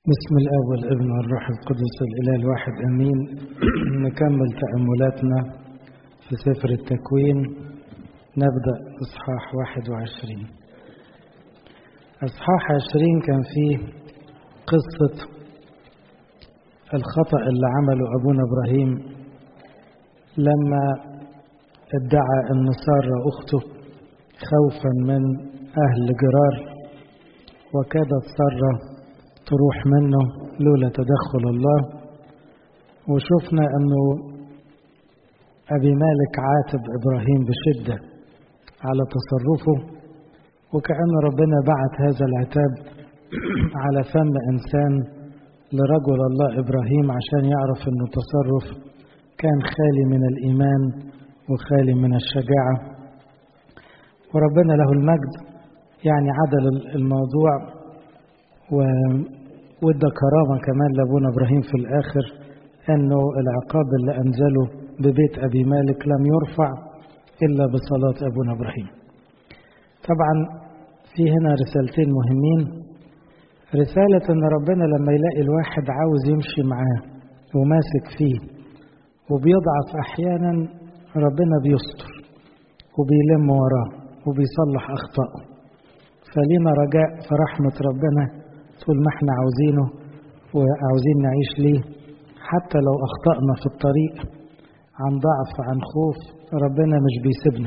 بسم الاب والابن والروح القدس الاله الواحد امين نكمل تاملاتنا في سفر التكوين نبدا اصحاح 21 اصحاح 20 كان فيه قصه الخطا اللي عمله ابونا ابراهيم لما ادعى ان ساره اخته خوفا من اهل جرار وكادت ساره تروح منه لولا تدخل الله وشفنا انه ابي مالك عاتب ابراهيم بشده على تصرفه وكأن ربنا بعت هذا العتاب على فم انسان لرجل الله ابراهيم عشان يعرف انه تصرف كان خالي من الايمان وخالي من الشجاعه وربنا له المجد يعني عدل الموضوع وادى كرامة كمان لأبونا إبراهيم في الآخر أنه العقاب اللي أنزله ببيت أبي مالك لم يرفع إلا بصلاة أبونا إبراهيم طبعا في هنا رسالتين مهمين رسالة أن ربنا لما يلاقي الواحد عاوز يمشي معاه وماسك فيه وبيضعف أحيانا ربنا بيستر وبيلم وراه وبيصلح أخطائه فلينا رجاء في رحمة ربنا طول ما احنا عاوزينه وعاوزين نعيش ليه حتى لو اخطأنا في الطريق عن ضعف عن خوف ربنا مش بيسيبنا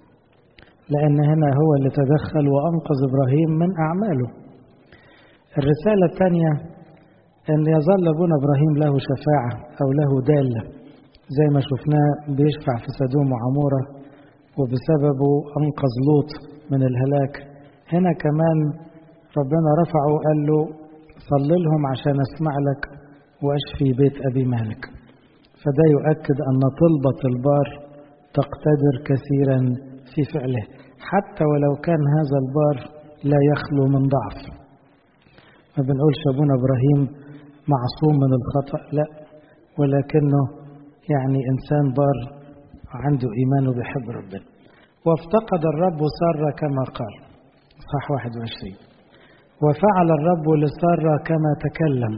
لأن هنا هو اللي تدخل وأنقذ إبراهيم من أعماله الرسالة الثانية أن يظل أبونا إبراهيم له شفاعة أو له دالة زي ما شفناه بيشفع في سدوم وعمورة وبسببه أنقذ لوط من الهلاك هنا كمان ربنا رفعه وقال له صلي لهم عشان اسمع لك واشفي بيت ابي مالك فده يؤكد ان طلبة البار تقتدر كثيرا في فعله حتى ولو كان هذا البار لا يخلو من ضعف ما بنقولش ابونا ابراهيم معصوم من الخطأ لا ولكنه يعني انسان بار عنده ايمان وبيحب ربنا وافتقد الرب سارة كما قال صح 21 وفعل الرب لسارة كما تكلم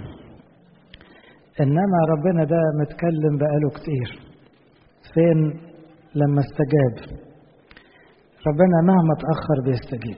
إنما ربنا ده متكلم بقاله كتير فين لما استجاب ربنا مهما تأخر بيستجيب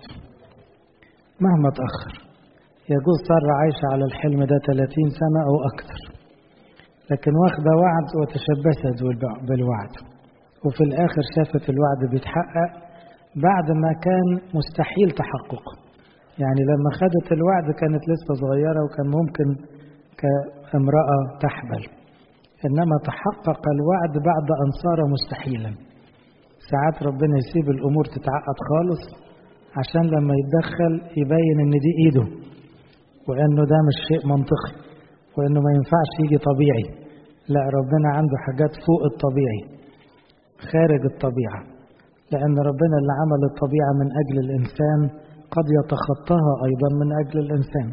مهما تأخر يجوز سارة عايشة على الحلم ده 30 سنة أو أكتر لكن واخدة وعد وتشبثت بالوعد وفي الآخر شافت الوعد بيتحقق بعد ما كان مستحيل تحققه يعني لما خدت الوعد كانت لسه صغيرة وكان ممكن كامرأة تحبل إنما تحقق الوعد بعد أن صار مستحيلا ساعات ربنا يسيب الأمور تتعقد خالص عشان لما يتدخل يبين إن دي إيده وإنه ده مش شيء منطقي وإنه ما ينفعش يجي طبيعي لا ربنا عنده حاجات فوق الطبيعي خارج الطبيعة لأن ربنا اللي عمل الطبيعة من أجل الإنسان قد يتخطاها أيضا من أجل الإنسان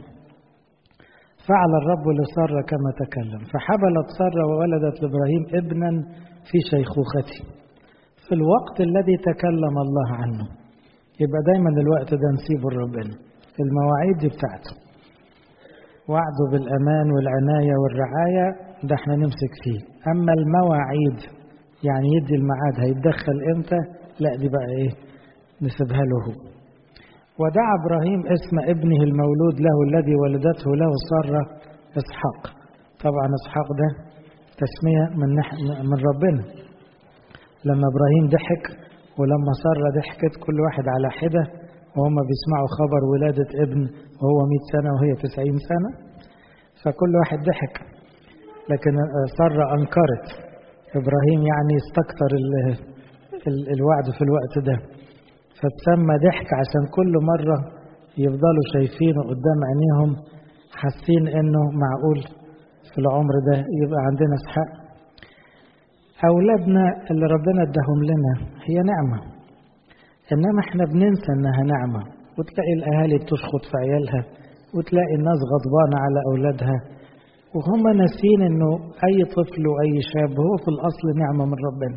فعل الرب لسارة كما تكلم فحبلت سارة وولدت لإبراهيم ابنا في شيخوخته في الوقت الذي تكلم الله عنه يبقى دايما الوقت ده نسيبه لربنا المواعيد دي بتاعته وعده بالأمان والعناية والرعاية ده احنا نمسك فيه أما المواعيد يعني يدي الميعاد هيتدخل امتى لا دي بقى ايه نسيبها له هو ودعا ابراهيم اسم ابنه المولود له الذي ولدته له ساره اسحاق طبعا اسحاق ده تسميه من نح... من ربنا لما ابراهيم ضحك ولما ساره ضحكت كل واحد على حده وهم بيسمعوا خبر ولاده ابن وهو 100 سنه وهي 90 سنه فكل واحد ضحك لكن ساره انكرت ابراهيم يعني استكتر ال... ال... الوعد في الوقت ده فتسمى ضحك عشان كل مرة يفضلوا شايفينه قدام عينيهم حاسين انه معقول في العمر ده يبقى عندنا اسحاق اولادنا اللي ربنا اداهم لنا هي نعمة انما احنا بننسى انها نعمة وتلاقي الاهالي بتشخط في عيالها وتلاقي الناس غضبانة على اولادها وهم ناسين انه اي طفل واي شاب هو في الاصل نعمة من ربنا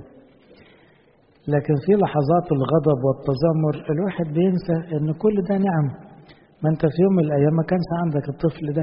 لكن في لحظات الغضب والتذمر الواحد بينسى ان كل ده نعم ما انت في يوم من الايام ما كانش عندك الطفل ده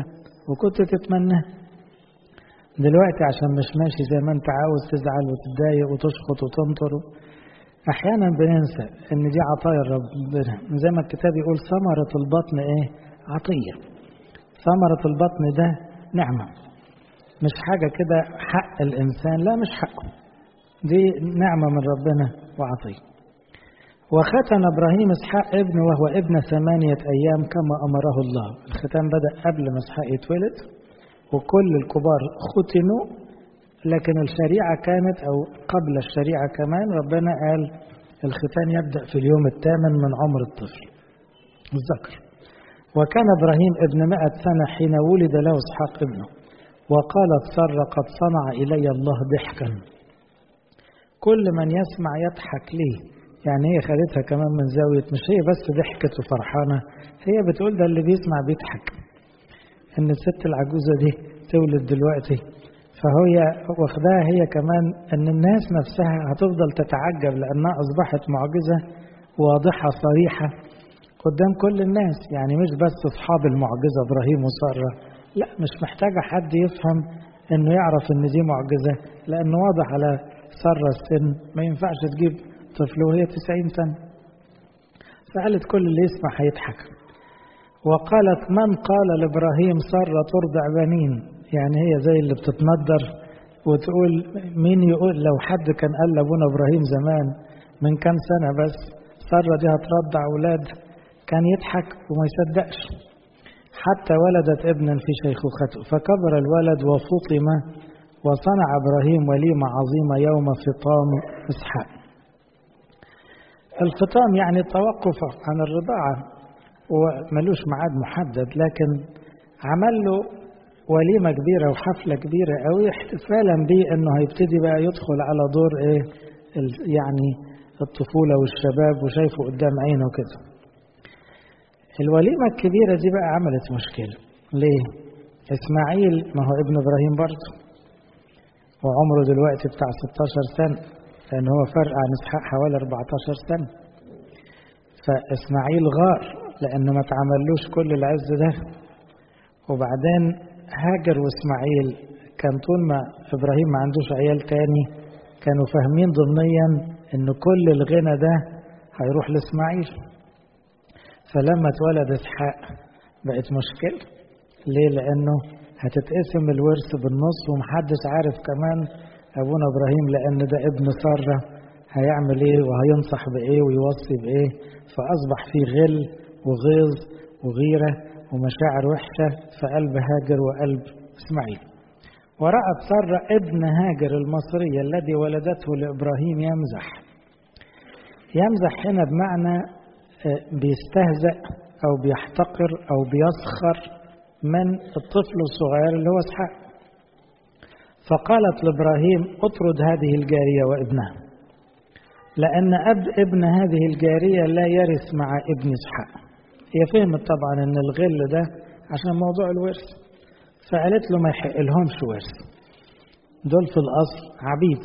وكنت تتمناه دلوقتي عشان مش ماشي زي ما انت عاوز تزعل وتتضايق وتشخط وتنطر احيانا بننسى ان دي عطايا ربنا زي ما الكتاب يقول ثمرة البطن ايه عطية ثمرة البطن ده نعمة مش حاجة كده حق الإنسان لا مش حقه دي نعمة من ربنا وعطية وختن إبراهيم إسحاق ابنه وهو ابن ثمانية أيام كما أمره الله الختان بدأ قبل ما إسحاق يتولد وكل الكبار ختنوا لكن الشريعة كانت أو قبل الشريعة كمان ربنا قال الختان يبدأ في اليوم الثامن من عمر الطفل الذكر وكان إبراهيم ابن مائة سنة حين ولد له إسحاق ابنه وقالت سارة قد صنع إلي الله ضحكا كل من يسمع يضحك ليه يعني هي خدتها كمان من زاوية مش هي بس ضحكت وفرحانة هي بتقول ده اللي بيسمع بيضحك إن الست العجوزة دي تولد دلوقتي فهي واخداها هي كمان ان الناس نفسها هتفضل تتعجب لانها اصبحت معجزه واضحه صريحه قدام كل الناس يعني مش بس اصحاب المعجزه ابراهيم وساره لا مش محتاجه حد يفهم انه يعرف ان دي معجزه لانه واضح على ساره السن ما ينفعش تجيب طفل وهي 90 سنه فقالت كل اللي يسمع هيضحك وقالت من قال لابراهيم ساره ترضع بنين يعني هي زي اللي بتتندر وتقول مين يقول لو حد كان قال لابونا ابراهيم زمان من كام سنه بس ساره دي هترضع اولاد كان يضحك وما يصدقش حتى ولدت ابنا في شيخوخته فكبر الولد وفطم وصنع ابراهيم وليمه عظيمه يوم فطام اسحاق الفطام يعني التوقف عن الرضاعه وملوش ميعاد محدد لكن عمل له وليمه كبيره وحفله كبيره قوي احتفالا بيه انه هيبتدي بقى يدخل على دور ايه يعني الطفوله والشباب وشايفه قدام عينه كده الوليمه الكبيره دي بقى عملت مشكله ليه اسماعيل ما هو ابن ابراهيم برضه وعمره دلوقتي بتاع 16 سنه لان هو فرق عن اسحاق حوالي 14 سنه فاسماعيل غار لانه ما تعملوش كل العز ده وبعدين هاجر واسماعيل كان طول ما ابراهيم ما عندوش عيال تاني كانوا فاهمين ضمنيا ان كل الغنى ده هيروح لاسماعيل فلما اتولد اسحاق بقت مشكله ليه لانه هتتقسم الورث بالنص ومحدش عارف كمان ابونا ابراهيم لان ده ابن ساره هيعمل ايه وهينصح بايه ويوصي بايه فاصبح في غل وغيظ وغيره ومشاعر وحشة في قلب هاجر وقلب إسماعيل ورأت سارة ابن هاجر المصرية الذي ولدته لإبراهيم يمزح يمزح هنا بمعنى بيستهزأ أو بيحتقر أو بيسخر من الطفل الصغير اللي هو إسحاق فقالت لإبراهيم اطرد هذه الجارية وابنها لأن أب ابن هذه الجارية لا يرث مع ابن إسحاق هي فهمت طبعا ان الغل ده عشان موضوع الورث فقالت له ما يحق لهمش ورث دول في الاصل عبيد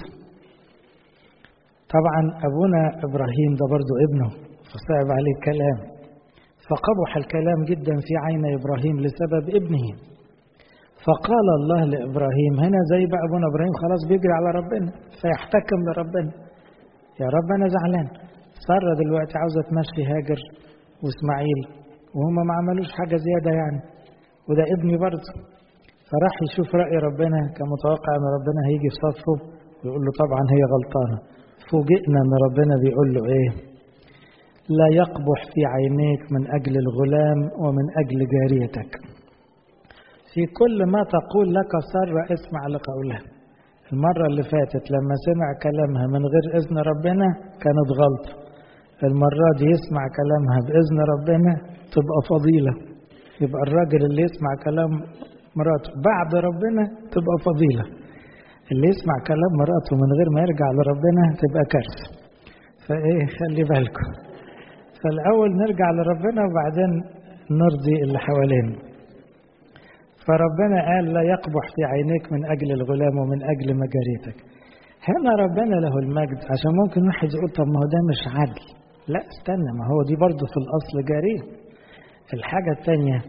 طبعا ابونا ابراهيم ده برضه ابنه فصعب عليه الكلام فقبح الكلام جدا في عين ابراهيم لسبب ابنه فقال الله لابراهيم هنا زي بقى ابونا ابراهيم خلاص بيجري على ربنا فيحتكم لربنا يا رب انا زعلان ساره دلوقتي عاوزه تمشي هاجر واسماعيل وهما ما عملوش حاجه زياده يعني وده ابني برضه فراح يشوف راي ربنا كان متوقع ان ربنا هيجي في صفه ويقول له طبعا هي غلطانه فوجئنا ان ربنا بيقول له ايه لا يقبح في عينيك من اجل الغلام ومن اجل جاريتك في كل ما تقول لك سر اسمع لقولها المره اللي فاتت لما سمع كلامها من غير اذن ربنا كانت غلطه المرة دي يسمع كلامها بإذن ربنا تبقى فضيلة يبقى الراجل اللي يسمع كلام مراته بعد ربنا تبقى فضيلة اللي يسمع كلام مراته من غير ما يرجع لربنا تبقى كارثة فإيه خلي بالكم فالأول نرجع لربنا وبعدين نرضي اللي حوالينا فربنا قال لا يقبح في عينيك من أجل الغلام ومن أجل مجاريتك هنا ربنا له المجد عشان ممكن واحد يقول طب ما هو ده مش عدل لا استنى ما هو دي برضه في الأصل جارية الحاجة الثانية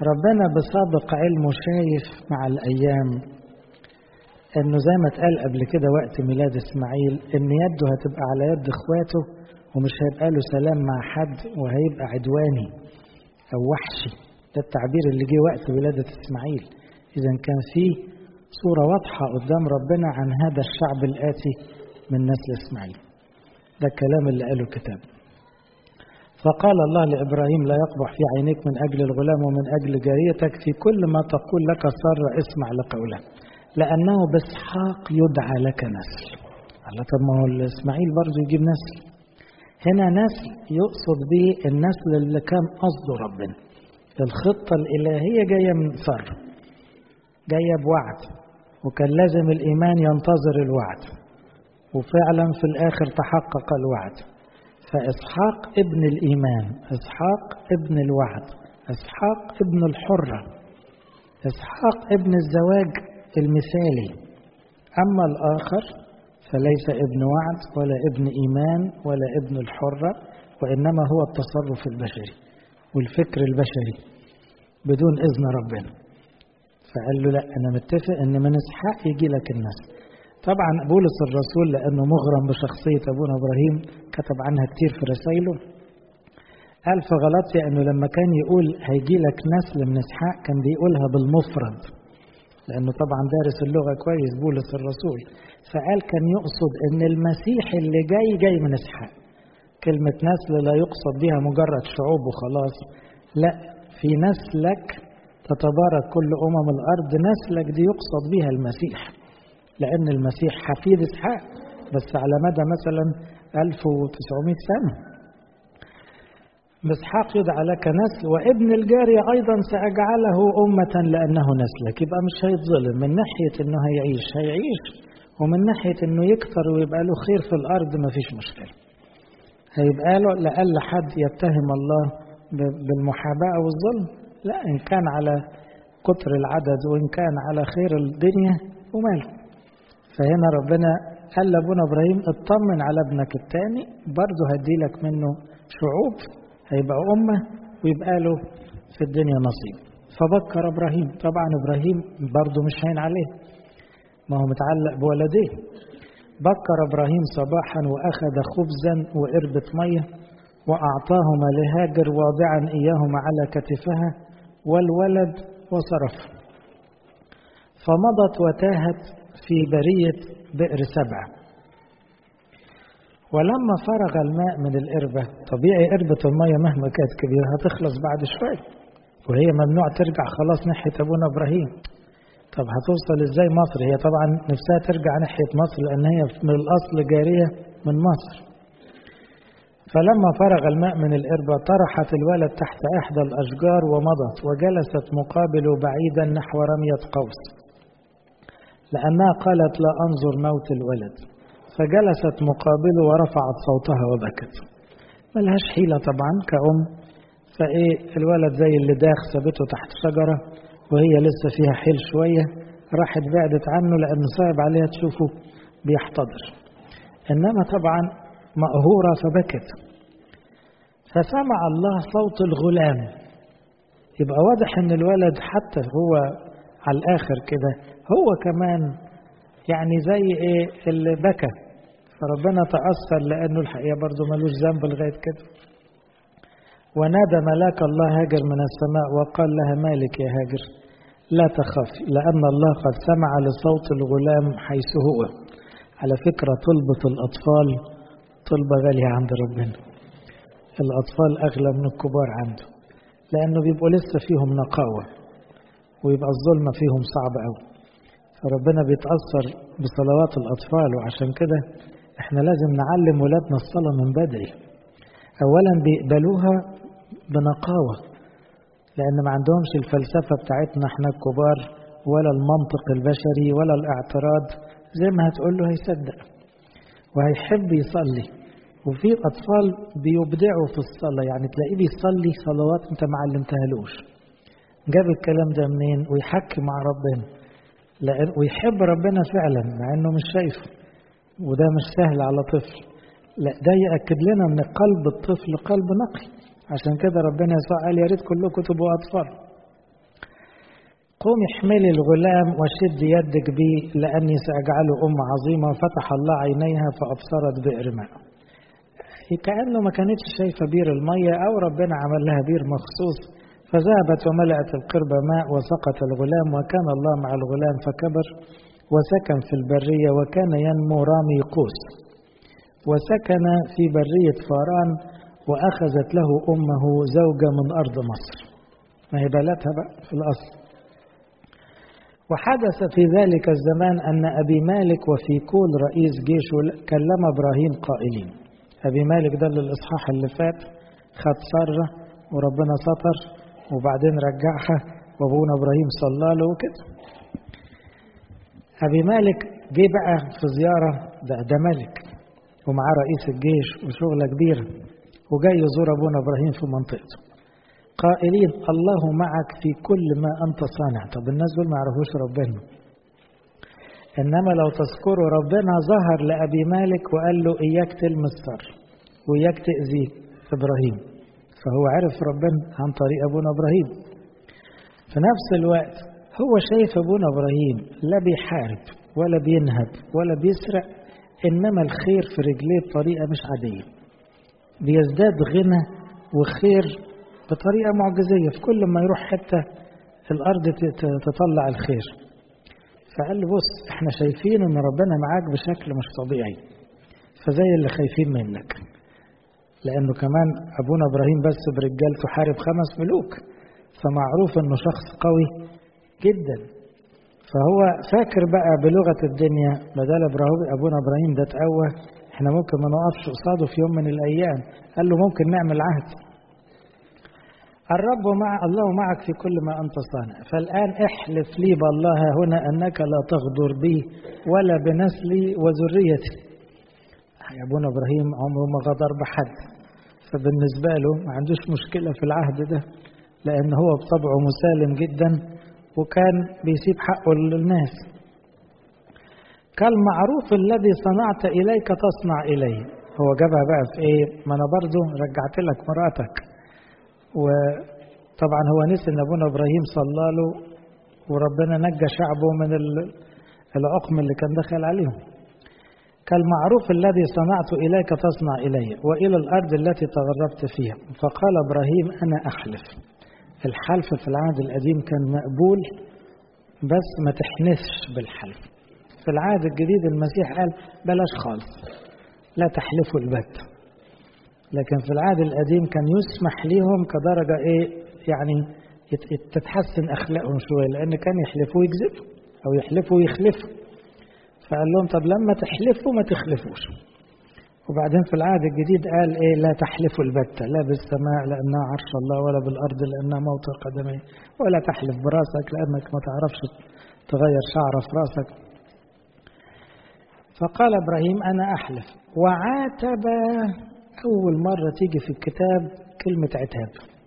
ربنا بسابق علمه شايف مع الأيام انه زي ما اتقال قبل كده وقت ميلاد اسماعيل ان يده هتبقى على يد اخواته ومش هيبقى له سلام مع حد وهيبقى عدواني او وحشي ده التعبير اللي جه وقت ولادة اسماعيل اذا كان في صورة واضحة قدام ربنا عن هذا الشعب الآتي من نسل اسماعيل ده الكلام اللي قاله الكتاب فقال الله لإبراهيم لا يقبح في عينيك من أجل الغلام ومن أجل جاريتك في كل ما تقول لك سارة اسمع لقوله لأنه بإسحاق يدعى لك نسل الله طب ما هو إسماعيل برضه يجيب نسل هنا نسل يقصد به النسل اللي كان قصده ربنا الخطة الإلهية جاية من سر جاية بوعد وكان لازم الإيمان ينتظر الوعد وفعلا في الآخر تحقق الوعد فإسحاق ابن الإيمان إسحاق ابن الوعد إسحاق ابن الحرة إسحاق ابن الزواج المثالي أما الآخر فليس ابن وعد ولا ابن إيمان ولا ابن الحرة وإنما هو التصرف البشري والفكر البشري بدون إذن ربنا فقال له لا أنا متفق إن من إسحاق يجي لك النسل طبعا بولس الرسول لأنه مغرم بشخصية أبونا إبراهيم كتب عنها كتير في رسائله قال في غلطية أنه لما كان يقول هيجي لك نسل من إسحاق كان بيقولها بالمفرد لأنه طبعا دارس اللغة كويس بولس الرسول فقال كان يقصد أن المسيح اللي جاي جاي من إسحاق كلمة نسل لا يقصد بها مجرد شعوب وخلاص لا في نسلك تتبارك كل أمم الأرض نسلك دي يقصد بها المسيح لأن المسيح حفيد إسحاق بس على مدى مثلا 1900 سنة بإسحاق يدعى لك نسل وابن الجارية أيضا سأجعله أمة لأنه نسلك يبقى مش هيتظلم من ناحية أنه هيعيش هيعيش ومن ناحية أنه يكتر ويبقى له خير في الأرض ما فيش مشكلة هيبقى له لأقل حد يتهم الله بالمحاباة أو الظلم لا إن كان على كتر العدد وإن كان على خير الدنيا وماله فهنا ربنا قال لابونا ابراهيم اطمن على ابنك الثاني برضه هديلك منه شعوب هيبقى أمة ويبقى له في الدنيا نصيب فبكر إبراهيم طبعا إبراهيم برضه مش هين عليه ما هو متعلق بولديه بكر إبراهيم صباحا وأخذ خبزا وإربة مية وأعطاهما لهاجر واضعا إياهما على كتفها والولد وصرف فمضت وتاهت في برية بئر سبعة ولما فرغ الماء من القربة طبيعي قربة المية مهما كانت كبيرة هتخلص بعد شوية وهي ممنوع ترجع خلاص ناحية أبونا إبراهيم طب هتوصل إزاي مصر هي طبعا نفسها ترجع ناحية مصر لأن هي من الأصل جارية من مصر فلما فرغ الماء من القربة طرحت الولد تحت إحدى الأشجار ومضت وجلست مقابل بعيدا نحو رمية قوس لأنها قالت لا أنظر موت الولد فجلست مقابله ورفعت صوتها وبكت ملهاش حيلة طبعا كأم فإيه الولد زي اللي داخ سابته تحت شجرة وهي لسه فيها حيل شوية راحت بعدت عنه لأنه صعب عليها تشوفه بيحتضر إنما طبعا مقهورة فبكت فسمع الله صوت الغلام يبقى واضح ان الولد حتى هو على الاخر كده هو كمان يعني زي ايه اللي بكى فربنا تأثر لأنه الحقيقة برضه ملوش ذنب لغاية كده ونادى ملاك الله هاجر من السماء وقال لها مالك يا هاجر لا تخافي لأن الله قد سمع لصوت الغلام حيث هو على فكرة طلبة الأطفال طلبة غالية عند ربنا الأطفال أغلى من الكبار عنده لأنه بيبقوا لسه فيهم نقاوة ويبقى الظلم فيهم صعب أوي فربنا بيتأثر بصلوات الأطفال وعشان كده احنا لازم نعلم ولادنا الصلاة من بدري أولا بيقبلوها بنقاوة لأن ما عندهمش الفلسفة بتاعتنا احنا الكبار ولا المنطق البشري ولا الاعتراض زي ما هتقول له هيصدق وهيحب يصلي وفي أطفال بيبدعوا في الصلاة يعني تلاقيه بيصلي صلوات أنت ما علمتهالوش جاب الكلام ده منين ويحكي مع ربنا لأن ويحب ربنا فعلا مع إنه مش شايفه وده مش سهل على طفل لا ده يأكد لنا إن قلب الطفل قلب نقي عشان كده ربنا يسوع قال يا ريت كلكم تبقوا أطفال قومي احملي الغلام وشد يدك بي لأني سأجعله أم عظيمة فتح الله عينيها فأبصرت بئر ماء كأنه ما كانتش شايفة بير المية أو ربنا عمل لها بير مخصوص فذهبت وملأت القربة ماء وسقط الغلام وكان الله مع الغلام فكبر وسكن في البرية وكان ينمو رامي قوس وسكن في برية فاران وأخذت له أمه زوجة من أرض مصر ما هي بلاتها بقى في الأصل وحدث في ذلك الزمان أن أبي مالك وفي كل رئيس جيش كلم إبراهيم قائلين أبي مالك ده للإصحاح اللي فات خد سرة وربنا سطر وبعدين رجعها وابونا إبراهيم صلى له وكده أبي مالك جه بقى في زيارة ده, ده ملك ومعاه رئيس الجيش وشغلة كبيرة وجاي يزور أبونا إبراهيم في منطقته قائلين الله معك في كل ما أنت صانع طب الناس دول ما يعرفوش ربنا إنما لو تذكروا ربنا ظهر لأبي مالك وقال له إياك تلمس سر وإياك تأذي إبراهيم فهو عرف ربنا عن طريق أبونا إبراهيم في نفس الوقت هو شايف أبونا إبراهيم لا بيحارب ولا بينهب ولا بيسرق إنما الخير في رجليه بطريقة مش عادية بيزداد غنى وخير بطريقة معجزية في كل ما يروح حتة الأرض تطلع الخير فقال له بص احنا شايفين ان ربنا معاك بشكل مش طبيعي فزي اللي خايفين منك لانه كمان ابونا ابراهيم بس برجالته حارب خمس ملوك فمعروف انه شخص قوي جدا فهو فاكر بقى بلغة الدنيا بدل ابونا ابراهيم ده تقوى احنا ممكن ما نقفش قصاده في يوم من الايام قال له ممكن نعمل عهد الرب مع الله معك في كل ما أنت صانع فالآن احلف لي بالله هنا أنك لا تغدر بي ولا بنسلي وذريتي يا أبونا إبراهيم عمره ما غدر بحد فبالنسبة له ما عندوش مشكلة في العهد ده لأن هو بطبعه مسالم جدا وكان بيسيب حقه للناس كالمعروف الذي صنعت إليك تصنع إليه هو جابها بقى في إيه ما أنا برضه رجعت لك مراتك وطبعا هو نسي ان ابونا ابراهيم صلى له وربنا نجى شعبه من العقم اللي كان دخل عليهم كالمعروف الذي صنعت اليك تصنع الي والى الارض التي تغربت فيها فقال ابراهيم انا احلف الحلف في العهد القديم كان مقبول بس ما تحنثش بالحلف في العهد الجديد المسيح قال بلاش خالص لا تحلفوا البت لكن في العهد القديم كان يسمح ليهم كدرجة إيه يعني تتحسن أخلاقهم شوية لأن كان يحلفوا يكذبوا أو يحلفوا يخلفوا فقال لهم طب لما تحلفوا ما تخلفوش وبعدين في العهد الجديد قال إيه لا تحلفوا البتة لا بالسماء لأنها عرش الله ولا بالأرض لأنها موطئ قدمي ولا تحلف براسك لأنك ما تعرفش تغير شعره في راسك فقال إبراهيم أنا أحلف وعاتب أول مرة تيجي في الكتاب كلمة عتاب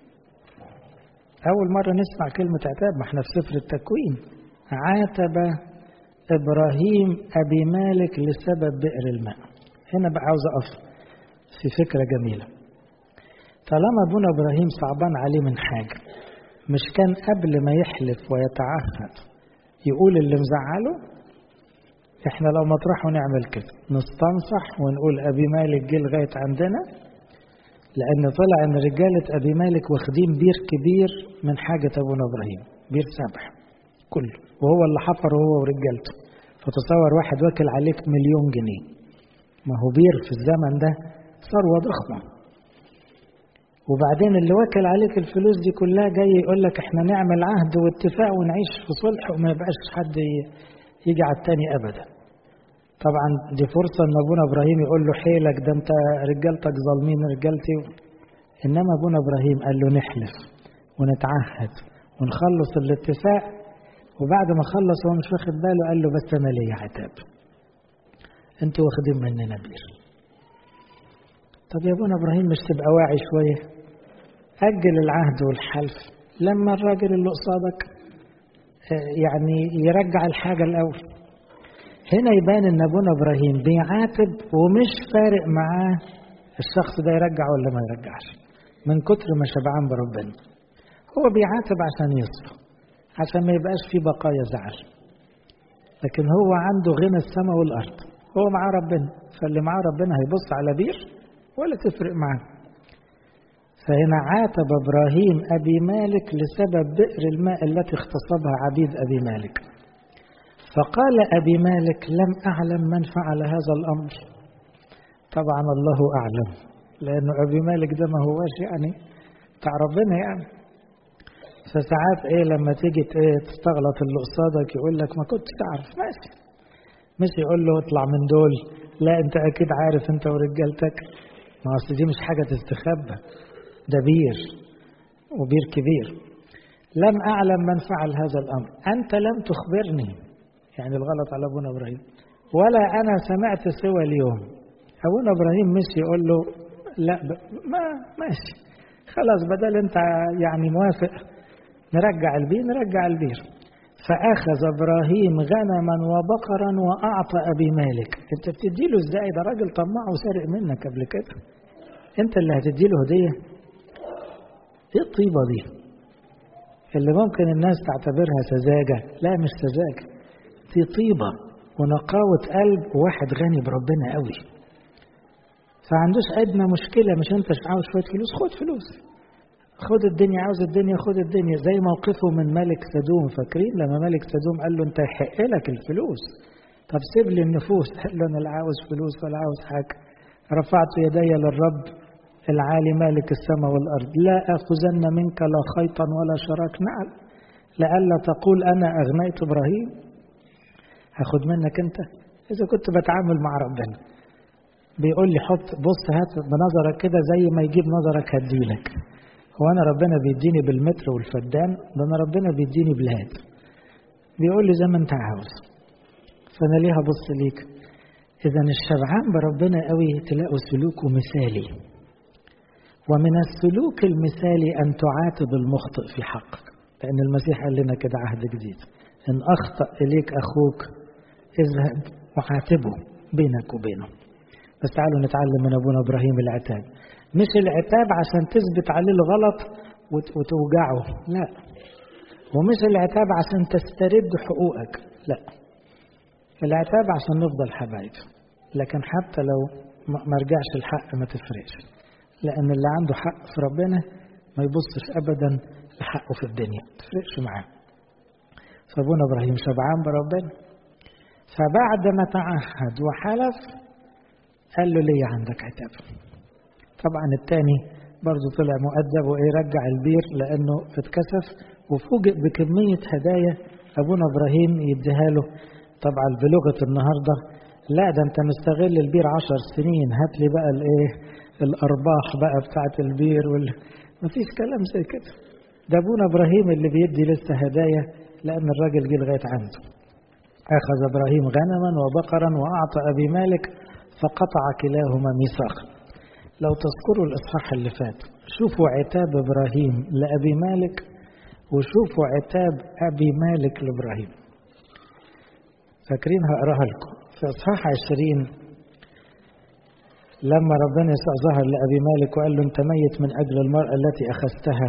أول مرة نسمع كلمة عتاب ما احنا في سفر التكوين عاتب إبراهيم أبي مالك لسبب بئر الماء هنا بقى عاوز أقف في فكرة جميلة طالما أبونا إبراهيم صعبان عليه من حاجة مش كان قبل ما يحلف ويتعهد يقول اللي مزعله احنا لو مطرحه نعمل كده نستنصح ونقول ابي مالك جه لغايه عندنا لان طلع ان رجاله ابي مالك واخدين بير كبير من حاجه ابونا ابراهيم بير سبح كله وهو اللي حفره هو ورجالته فتصور واحد واكل عليك مليون جنيه ما هو بير في الزمن ده ثروه ضخمه وبعدين اللي واكل عليك الفلوس دي كلها جاي يقول لك احنا نعمل عهد واتفاق ونعيش في صلح وما يبقاش حد يجي على التاني ابدا طبعا دي فرصة ان ابونا ابراهيم يقول له حيلك ده انت رجالتك ظالمين رجالتي انما ابونا ابراهيم قال له نحلف ونتعهد ونخلص الاتفاق وبعد ما خلص هو مش واخد باله قال له بس انا ليا عتاب انتوا واخدين مننا بير طب يا ابونا ابراهيم مش تبقى واعي شوية اجل العهد والحلف لما الراجل اللي قصادك يعني يرجع الحاجة الاول هنا يبان ان ابونا ابراهيم بيعاتب ومش فارق معاه الشخص ده يرجع ولا ما يرجعش من كتر ما شبعان بربنا هو بيعاتب عشان يصفى عشان ما يبقاش في بقايا زعل لكن هو عنده غنى السماء والأرض هو معاه ربنا فاللي معاه ربنا هيبص على بير ولا تفرق معاه فهنا عاتب إبراهيم أبي مالك لسبب بئر الماء التي اغتصبها عبيد أبي مالك فقال أبي مالك لم أعلم من فعل هذا الأمر طبعا الله أعلم لأنه أبي مالك ده ما هوش يعني بتاع ربنا يعني فساعات ايه لما تيجي ايه تستغلط اللي قصادك يقول لك ما كنتش تعرف ماشي مش يقول له اطلع من دول لا انت اكيد عارف انت ورجالتك ما اصل دي مش حاجه تستخبى ده بير وبير كبير لم اعلم من فعل هذا الامر انت لم تخبرني يعني الغلط على ابونا ابراهيم ولا انا سمعت سوى اليوم ابونا ابراهيم مش يقول له لا ما ماشي خلاص بدل انت يعني موافق نرجع البير نرجع البير فأخذ إبراهيم غنما وبقرا وأعطى أبي مالك أنت بتديله إزاي ده راجل طماع وسارق منك قبل كده أنت اللي هتديله هدية إيه الطيبة دي اللي ممكن الناس تعتبرها سذاجة لا مش سذاجة دي طيبة ونقاوة قلب وواحد غني بربنا قوي فعندوش أدنى مشكلة مش أنت عاوز شوية فلوس خد فلوس خد الدنيا عاوز الدنيا خد الدنيا زي موقفه من ملك سدوم فاكرين لما ملك سدوم قال له انت يحق لك الفلوس طب سيب لي النفوس قال له انا لا عاوز فلوس ولا عاوز حاجه رفعت يدي للرب العالي مالك السماء والارض لا اخذن منك لا خيطا ولا شراك نعل لئلا تقول انا اغنيت ابراهيم هاخد منك انت اذا كنت بتعامل مع ربنا بيقول لي حط بص هات بنظرك كده زي ما يجيب نظرك هديلك هو انا ربنا بيديني بالمتر والفدان ده انا ربنا بيديني بلاد بيقول لي زي ما انت عاوز فانا ليه هبص ليك اذا الشبعان بربنا قوي تلاقوا سلوكه مثالي ومن السلوك المثالي ان تعاتب المخطئ في حقك لان المسيح قال لنا كده عهد جديد ان اخطا اليك اخوك اذهب وعاتبه بينك وبينه بس تعالوا نتعلم من ابونا ابراهيم العتاب مش العتاب عشان تثبت عليه الغلط وتوجعه لا ومش العتاب عشان تسترد حقوقك لا العتاب عشان نفضل حبايب لكن حتى لو ما رجعش الحق ما تفرقش لان اللي عنده حق في ربنا ما يبصش ابدا لحقه في الدنيا ما تفرقش معاه فابونا ابراهيم شبعان بربنا فبعد ما تعهد وحلف قال له ليه عندك عتاب طبعا الثاني برضه طلع مؤدب وايه رجع البير لانه اتكسف وفوجئ بكميه هدايا ابونا ابراهيم يديها له طبعا بلغه النهارده لا ده انت مستغل البير عشر سنين هات لي بقى الايه الارباح بقى بتاعه البير وال... مفيش كلام زي كده ده ابونا ابراهيم اللي بيدي لسه هدايا لان الراجل جه لغايه عنده اخذ ابراهيم غنما وبقرا واعطى ابي مالك فقطع كلاهما ميثاقا لو تذكروا الإصحاح اللي فات شوفوا عتاب إبراهيم لأبي مالك وشوفوا عتاب أبي مالك لإبراهيم فاكرين هقراها لكم في إصحاح عشرين لما ربنا يسوع ظهر لأبي مالك وقال له أنت ميت من أجل المرأة التي أخذتها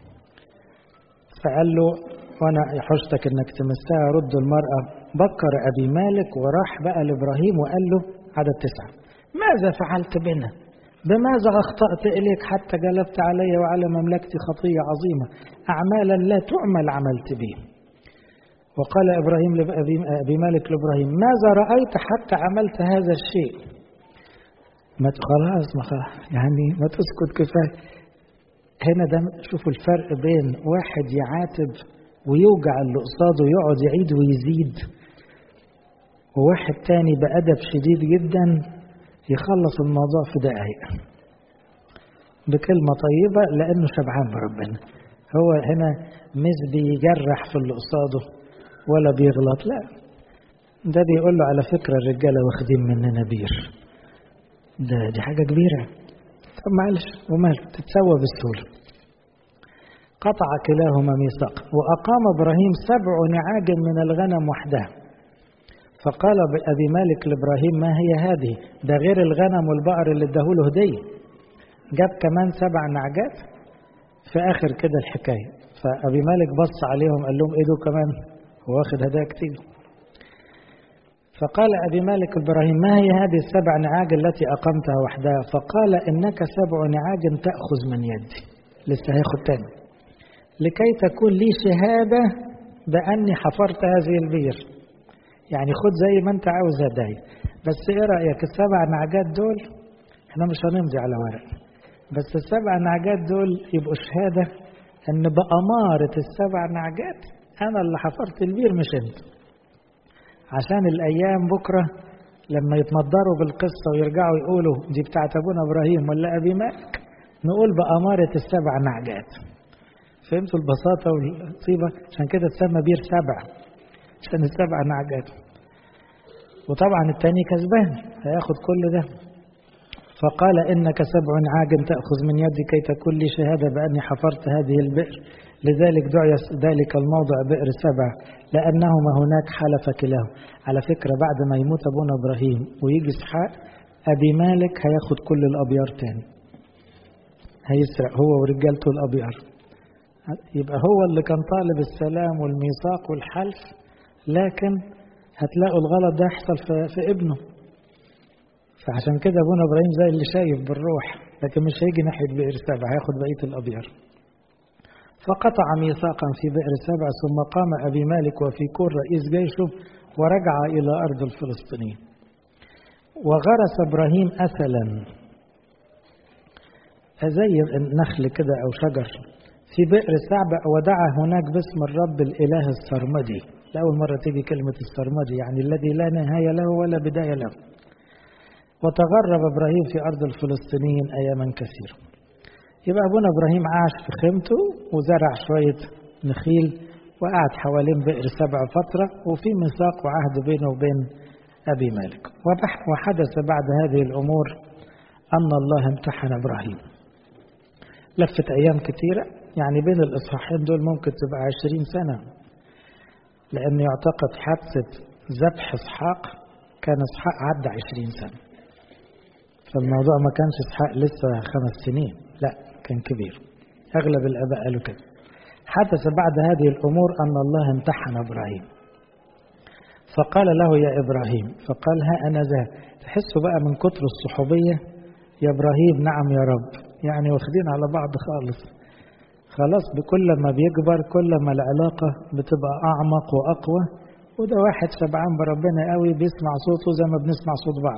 فقال له وأنا يحوشتك إنك تمسها رد المرأة بكر أبي مالك وراح بقى لإبراهيم وقال له عدد تسعة ماذا فعلت بنا بماذا أخطأت إليك حتى جلبت علي وعلى مملكتي خطية عظيمة أعمالا لا تعمل عملت به وقال إبراهيم لأبي مالك لإبراهيم ماذا رأيت حتى عملت هذا الشيء ما خلاص ما خلاص يعني ما تسكت كفاية هنا ده شوفوا الفرق بين واحد يعاتب ويوجع اللي قصاده يقعد يعيد ويزيد وواحد تاني بأدب شديد جدا يخلص الموضوع في دقايق بكلمة طيبة لأنه شبعان بربنا هو هنا مش بيجرح في اللي قصاده ولا بيغلط لا ده بيقول له على فكرة الرجالة واخدين مننا بير ده دي حاجة كبيرة طب معلش ومال تتسوى بالسهولة قطع كلاهما ميثاق وأقام إبراهيم سبع نعاج من الغنم وحدها فقال أبي مالك لإبراهيم ما هي هذه ده غير الغنم والبقر اللي اداهوله هدية جاب كمان سبع نعجات في آخر كده الحكاية فأبي مالك بص عليهم قال لهم إيه دول كمان هو واخد هدايا كتير فقال أبي مالك إبراهيم ما هي هذه السبع نعاج التي أقمتها وحدها فقال إنك سبع نعاج تأخذ من يدي لسه هياخد تاني لكي تكون لي شهادة بأني حفرت هذه البير يعني خد زي ما أنت عاوز هدايا بس إيه رأيك السبع نعجات دول احنا مش هنمضي على ورق بس السبع نعجات دول يبقوا شهادة ان بأمارة السبع نعجات انا اللي حفرت البير مش انت عشان الايام بكرة لما يتمضروا بالقصة ويرجعوا يقولوا دي بتاعت ابونا ابراهيم ولا ابي مالك نقول بأمارة السبع نعجات فهمتوا البساطة والطيبة عشان كده تسمى بير سبع عشان السبع نعجات وطبعا التاني كسبان هياخد كل ده فقال إنك سبع عاج تأخذ من يدي كي تكون لي شهادة بأني حفرت هذه البئر لذلك دعي ذلك الموضع بئر سبع لأنهما هناك حلف كلاه على فكرة بعد ما يموت أبونا إبراهيم ويجي إسحاق أبي مالك هياخد كل الأبيار تاني هيسرق هو ورجالته الأبيار يبقى هو اللي كان طالب السلام والميثاق والحلف لكن هتلاقوا الغلط ده يحصل في, في ابنه فعشان كده ابونا ابراهيم زي اللي شايف بالروح لكن مش هيجي ناحيه بئر سبع هياخد بقيه الابيار فقطع ميثاقا في بئر سبع ثم قام ابي مالك وفي كور رئيس جيشه ورجع الى ارض الفلسطينيين وغرس ابراهيم اثلا زي النخل كده او شجر في بئر سبع ودعا هناك باسم الرب الاله السرمدي لاول مره تيجي كلمه السرمدي يعني الذي لا نهايه له ولا بدايه له وتغرب ابراهيم في ارض الفلسطينيين اياما كثيره. يبقى ابونا ابراهيم عاش في خيمته وزرع شويه نخيل وقعد حوالين بئر سبع فتره وفي ميثاق وعهد بينه وبين ابي مالك. وحدث بعد هذه الامور ان الله امتحن ابراهيم. لفت ايام كثيره يعني بين الاصحاحين دول ممكن تبقى عشرين سنه. لان يعتقد حادثه ذبح اسحاق كان اسحاق عدى عشرين سنه. فالموضوع ما كانش اسحاق لسه خمس سنين لا كان كبير اغلب الاباء قالوا كده حدث بعد هذه الامور ان الله امتحن ابراهيم فقال له يا ابراهيم فقال ها انا ذا تحسوا بقى من كتر الصحوبيه يا ابراهيم نعم يا رب يعني واخدين على بعض خالص خلاص بكل ما بيكبر كل ما العلاقه بتبقى اعمق واقوى وده واحد شبعان بربنا قوي بيسمع صوته زي ما بنسمع صوت بعض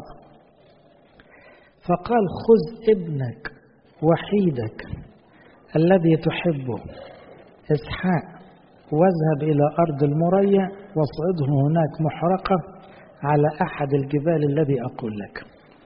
فقال خذ ابنك وحيدك الذي تحبه اسحاق واذهب الى ارض المريا واصعده هناك محرقه على احد الجبال الذي اقول لك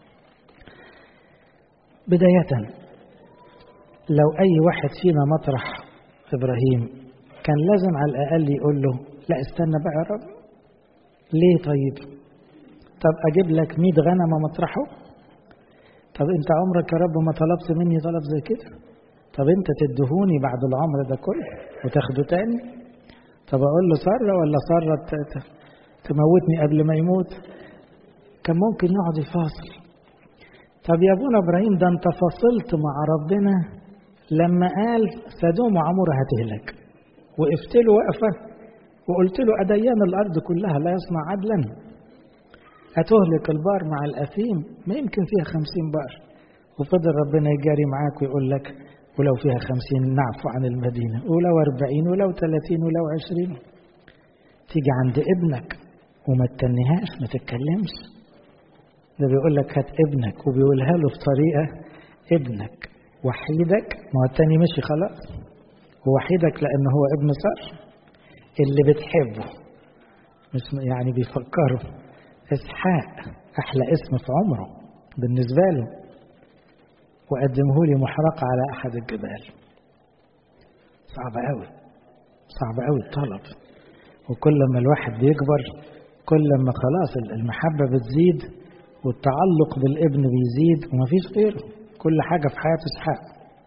بدايه لو اي واحد فينا مطرح ابراهيم كان لازم على الاقل يقول له لا استنى بقى يا رب ليه طيب طب اجيب لك 100 غنمه مطرحه طب انت عمرك يا رب ما طلبت مني طلب زي كده طب انت تدهوني بعد العمر ده كله وتاخده تاني طب اقول له سارة ولا سارة تموتني قبل ما يموت كان ممكن يقعد يفاصل طب يا ابونا ابراهيم ده انت فصلت مع ربنا لما قال سدوم وعمورة هتهلك وقفت له وقفة وقلت له أديان الأرض كلها لا يصنع عدلا أتهلك البار مع الأثيم ما يمكن فيها خمسين بار وفضل ربنا يجاري معاك ويقول لك ولو فيها خمسين نعفو عن المدينة ولو أربعين ولو ثلاثين ولو عشرين تيجي عند ابنك وما تتنهاش ما تتكلمش ده بيقول لك هات ابنك وبيقولها له بطريقة ابنك وحيدك ما هو التاني مشي خلاص ووحيدك لأن هو ابن صار اللي بتحبه مش يعني بيفكروا اسحاق احلى اسم في عمره بالنسبه له وقدمه لي محرقه على احد الجبال صعب قوي صعب قوي الطلب وكل ما الواحد بيكبر كل ما خلاص المحبه بتزيد والتعلق بالابن بيزيد ومفيش غيره كل حاجه في حياه اسحاق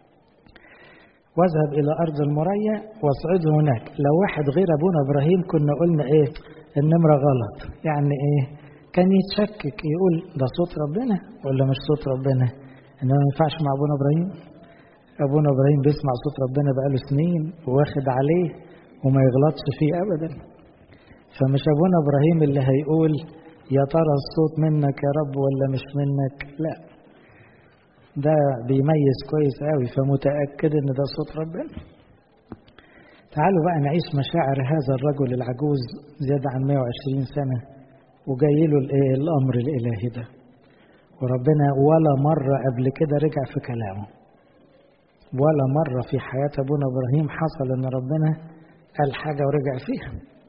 واذهب الى ارض المريا واصعده هناك لو واحد غير ابونا ابراهيم كنا قلنا ايه النمره غلط يعني ايه كان يتشكك يقول ده صوت ربنا ولا مش صوت ربنا انما ما ينفعش مع ابونا ابراهيم أبونا إبراهيم بيسمع صوت ربنا بقاله سنين واخد عليه وما يغلطش فيه أبدا فمش أبونا إبراهيم اللي هيقول يا ترى الصوت منك يا رب ولا مش منك لا ده بيميز كويس قوي فمتأكد ان ده صوت ربنا تعالوا بقى نعيش مشاعر هذا الرجل العجوز زيادة عن 120 سنة وجاي له الايه الامر الالهي ده وربنا ولا مرة قبل كده رجع في كلامه ولا مرة في حياة ابونا ابراهيم حصل ان ربنا قال حاجة ورجع فيها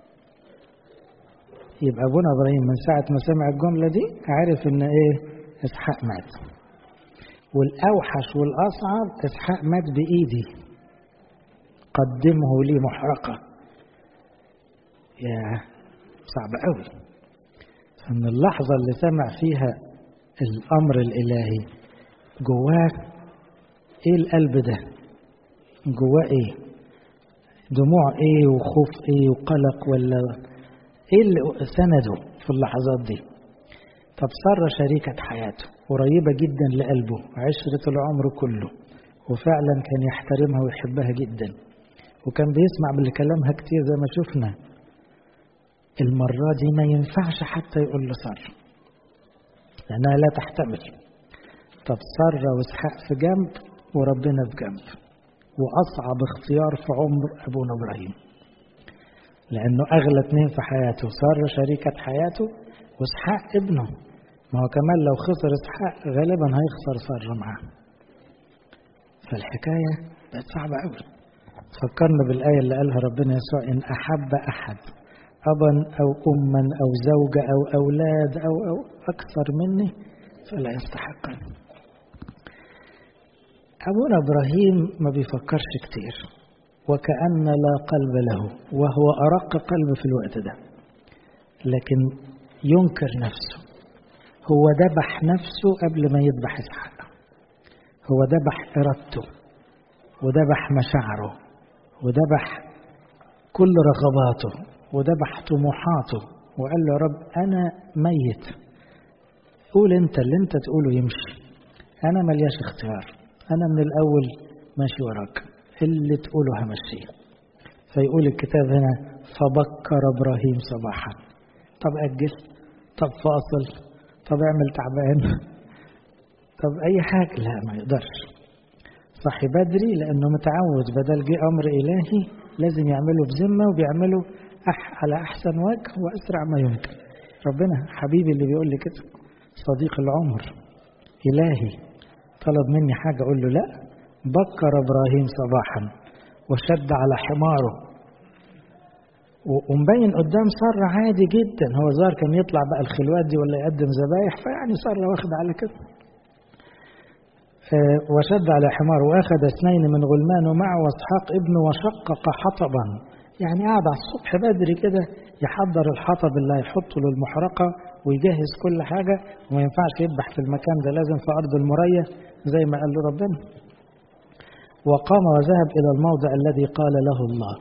يبقى ابونا ابراهيم من ساعة ما سمع الجملة دي عرف ان ايه اسحاق مات والاوحش والاصعب اسحاق مات بايدي قدمه لي محرقة يا صعب قوي فمن اللحظة اللي سمع فيها الأمر الإلهي جواه إيه القلب ده جواه إيه دموع إيه وخوف إيه وقلق ولا إيه اللي سنده في اللحظات دي طب سارة شريكة حياته قريبة جدا لقلبه عشرة العمر كله وفعلا كان يحترمها ويحبها جدا وكان بيسمع بالكلامها كتير زي ما شفنا المرة دي ما ينفعش حتى يقول له سارة لأنها لا تحتمل طب سارة واسحاق في جنب وربنا في جنب وأصعب اختيار في عمر أبونا إبراهيم لأنه أغلى اتنين في حياته سارة شريكة حياته واسحاق ابنه ما هو كمان لو خسر اسحاق غالبا هيخسر سارة معاه فالحكاية بقت صعبة قوي فكرنا بالآية اللي قالها ربنا يسوع إن أحب أحد أبا أو أما أو زوجة أو أولاد أو أو أكثر مني فلا يستحقني أبونا إبراهيم ما بيفكرش كتير وكأن لا قلب له وهو أرق قلب في الوقت ده لكن ينكر نفسه هو ذبح نفسه قبل ما يذبح إسحاق هو ذبح إرادته وذبح مشاعره وذبح كل رغباته وذبح طموحاته وقال له يا رب أنا ميت قول أنت اللي أنت تقوله يمشي أنا ملياش اختيار أنا من الأول ماشي وراك اللي تقوله همشيه فيقول الكتاب هنا فبكر إبراهيم صباحا طب أجل طب فاصل طب اعمل تعبان طب أي حاجة لا ما يقدرش صحي بدري لأنه متعود بدل جه أمر إلهي لازم يعمله بذمة وبيعمله أح على أحسن وجه وأسرع ما يمكن ربنا حبيبي اللي بيقول لي كده صديق العمر إلهي طلب مني حاجة أقول له لا بكر إبراهيم صباحا وشد على حماره ومبين قدام سارة عادي جدا هو ظهر كان يطلع بقى الخلوات دي ولا يقدم ذبايح فيعني سارة واخد على كده وشد على حمار واخذ اثنين من غلمانه معه واسحاق ابنه وشقق حطبا يعني قعد على الصبح بدري كده يحضر الحطب اللي هيحطه للمحرقه ويجهز كل حاجه وما ينفعش يذبح في المكان ده لازم في ارض المريه زي ما قال له ربنا وقام وذهب الى الموضع الذي قال له الله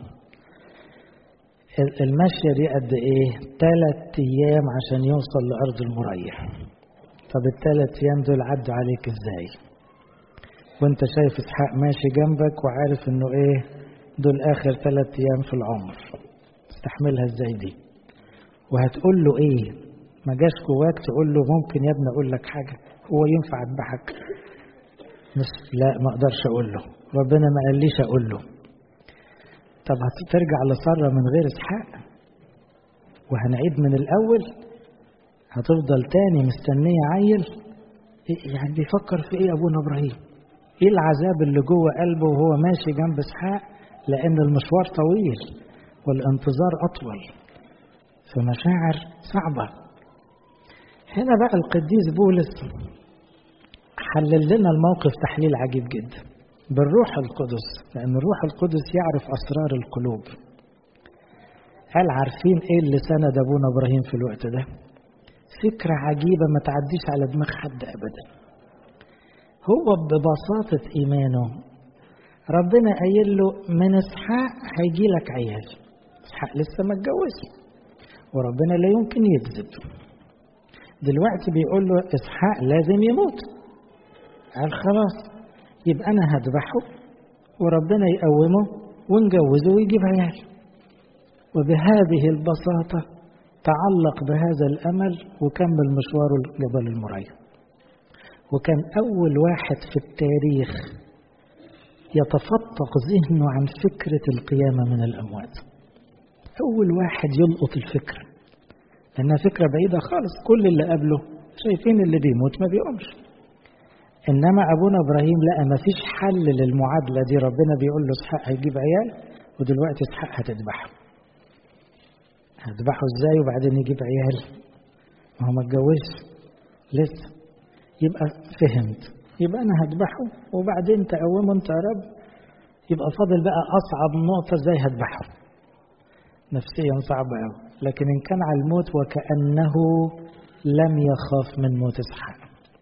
المشيه دي قد ايه ثلاث ايام عشان يوصل لارض المريح طب الثلاث ايام دول عدوا عليك ازاي وانت شايف اسحاق ماشي جنبك وعارف انه ايه دول اخر ثلاث ايام في العمر تستحملها ازاي دي وهتقول له ايه ما جاش جواك تقول له ممكن يا ابني اقول لك حاجه هو ينفع اذبحك مش لا ما اقدرش اقول له ربنا ما قاليش اقول له طب هترجع لساره من غير اسحاق وهنعيد من الاول هتفضل تاني مستنيه عيل يعني بيفكر في ايه ابونا ابراهيم ايه العذاب اللي جوه قلبه وهو ماشي جنب اسحاق لان المشوار طويل والانتظار اطول فمشاعر صعبه هنا بقى القديس بولس حلل لنا الموقف تحليل عجيب جدا بالروح القدس لان الروح القدس يعرف اسرار القلوب هل عارفين ايه اللي سند ابونا ابراهيم في الوقت ده فكره عجيبه ما تعديش على دماغ حد ابدا هو ببساطة إيمانه ربنا قايل له من إسحاق هيجي لك عيال إسحاق لسه ما اتجوز وربنا لا يمكن يكذب دلوقتي بيقول له إسحاق لازم يموت قال خلاص يبقى أنا هذبحه وربنا يقومه ونجوزه ويجيب عيال وبهذه البساطة تعلق بهذا الأمل وكمل مشواره لجبل المريا وكان أول واحد في التاريخ يتفتق ذهنه عن فكرة القيامة من الأموات أول واحد يلقط الفكرة لأنها فكرة بعيدة خالص كل اللي قبله شايفين اللي بيموت ما بيقومش إنما أبونا إبراهيم لقى ما فيش حل للمعادلة دي ربنا بيقول له إسحاق هيجيب عيال ودلوقتي إسحاق هتذبحه هتذبحه إزاي وبعدين يجيب عيال ما هو ما اتجوزش لسه يبقى فهمت يبقى أنا هذبحه وبعدين تقومه أنت يا رب يبقى فاضل بقى أصعب نقطة إزاي هذبحه نفسيا صعبة أوي لكن إن كان على الموت وكأنه لم يخاف من موت إسحاق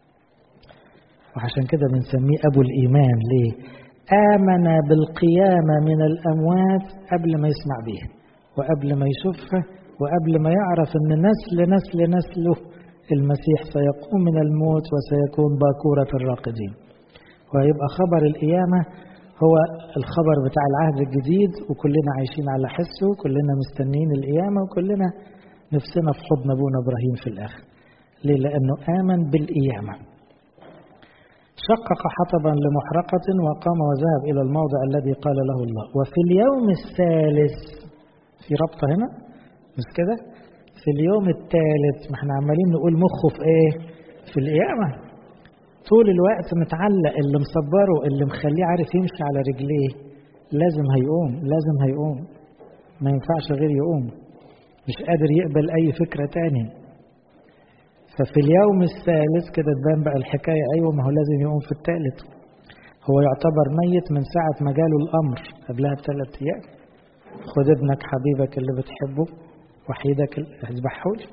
وعشان كده بنسميه أبو الإيمان ليه؟ آمن بالقيامة من الأموات قبل ما يسمع بيها وقبل ما يشوفها وقبل ما يعرف أن نسل نسل نسله المسيح سيقوم من الموت وسيكون باكورة الراقدين ويبقى خبر القيامة هو الخبر بتاع العهد الجديد وكلنا عايشين على حسه وكلنا مستنين القيامة وكلنا نفسنا في حضن أبونا إبراهيم في الآخر ليه؟ لأنه آمن بالقيامة شقق حطبا لمحرقة وقام وذهب إلى الموضع الذي قال له الله وفي اليوم الثالث في ربطة هنا مش كده في اليوم الثالث ما احنا عمالين نقول مخه في ايه في القيامة طول الوقت متعلق اللي مصبره اللي مخليه عارف يمشي على رجليه لازم هيقوم لازم هيقوم ما ينفعش غير يقوم مش قادر يقبل أي فكرة تاني ففي اليوم الثالث كده تبان بقى الحكاية أيوة ما هو لازم يقوم في الثالث هو يعتبر ميت من ساعة ما جاله الأمر قبلها بثلاث أيام خد ابنك حبيبك اللي بتحبه وحيدك اذبحه لي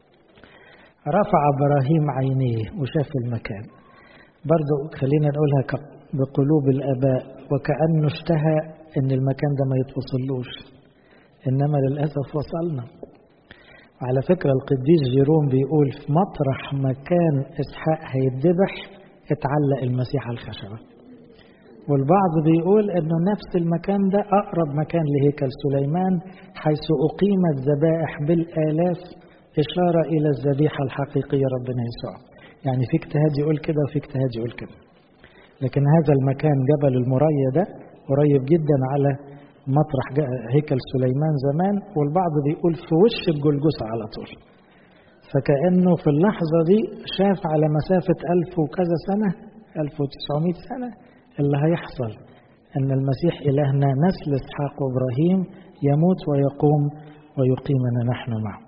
رفع إبراهيم عينيه وشاف المكان برضو خلينا نقولها بقلوب الآباء وكأنه اشتهى إن المكان ده ما يتوصلوش إنما للأسف وصلنا وعلى فكرة القديس جيروم بيقول في مطرح مكان إسحاق هيتذبح اتعلق المسيح على الخشبة والبعض بيقول انه نفس المكان ده اقرب مكان لهيكل سليمان حيث اقيمت ذبائح بالالاف اشاره الى الذبيحه الحقيقيه ربنا يسوع يعني في اجتهاد يقول كده وفي اجتهاد يقول كده لكن هذا المكان جبل المريا ده قريب جدا على مطرح هيكل سليمان زمان والبعض بيقول في وش الجلجسة على طول فكأنه في اللحظة دي شاف على مسافة ألف وكذا سنة 1900 سنة اللي هيحصل أن المسيح إلهنا نسل إسحاق وإبراهيم يموت ويقوم ويقيمنا نحن معه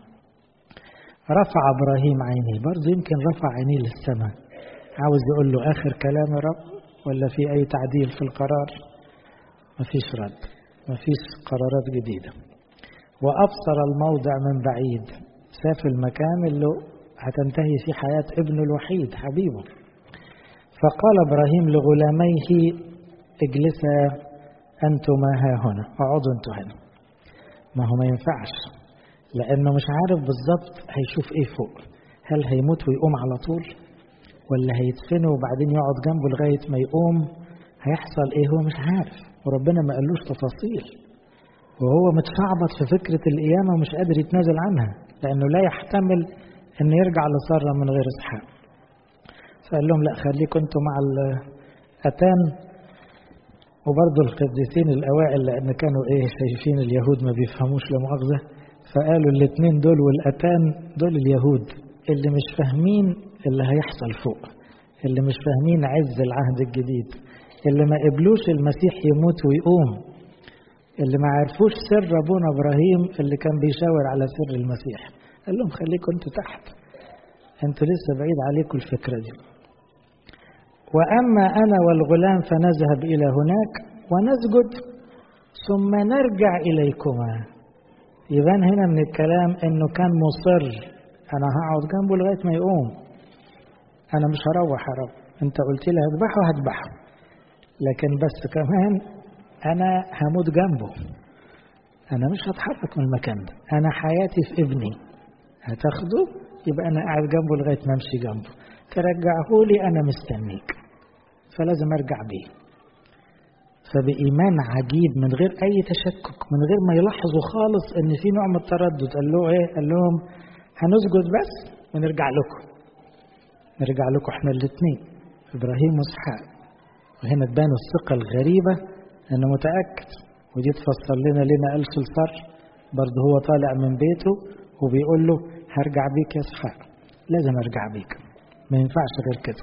رفع إبراهيم عينيه برضه يمكن رفع عينيه للسماء عاوز يقول له آخر كلام يا رب ولا في أي تعديل في القرار مفيش رد مفيش قرارات جديدة وأبصر الموضع من بعيد شاف المكان اللي هتنتهي فيه حياة ابنه الوحيد حبيبه فقال إبراهيم لغلاميه اجلسا أنتما ها هنا اقعدوا أنتوا هنا ما هو ما ينفعش لأنه مش عارف بالظبط هيشوف إيه فوق هل هيموت ويقوم على طول ولا هيدفنه وبعدين يقعد جنبه لغاية ما يقوم هيحصل إيه هو مش عارف وربنا ما قالوش تفاصيل وهو متشعبط في فكرة القيامة ومش قادر يتنازل عنها لأنه لا يحتمل أن يرجع لسارة من غير إسحاق فقال لهم لا خليكم انتوا مع الأتان وبرضه القديسين الأوائل لأن كانوا إيه شايفين اليهود ما بيفهموش لا مؤاخذة فقالوا الاثنين دول والأتان دول اليهود اللي مش فاهمين اللي هيحصل فوق اللي مش فاهمين عز العهد الجديد اللي ما قبلوش المسيح يموت ويقوم اللي ما عرفوش سر أبونا إبراهيم اللي كان بيشاور على سر المسيح قال لهم خليكم انتوا تحت انتوا لسه بعيد عليكم الفكرة دي وأما أنا والغلام فنذهب إلى هناك ونسجد ثم نرجع إليكما يبان هنا من الكلام أنه كان مصر أنا هقعد جنبه لغاية ما يقوم أنا مش هروح يا رب أنت قلت لي هذبحه هذبحه لكن بس كمان أنا هموت جنبه أنا مش هتحرك من المكان ده أنا حياتي في ابني هتاخده يبقى أنا قاعد جنبه لغاية ما أمشي جنبه ترجعه لي أنا مستنيك فلازم أرجع بيه فبإيمان عجيب من غير أي تشكك من غير ما يلاحظوا خالص إن في نوع من التردد قال له إيه؟ قال لهم هنسجد بس ونرجع لكم نرجع لكم إحنا الاثنين إبراهيم وإسحاق وهنا تبان الثقة الغريبة أنه متأكد ودي تفسر لنا لنا قالش الفر برضه هو طالع من بيته وبيقول له هرجع بيك يا إسحاق لازم أرجع بيك ما ينفعش غير كده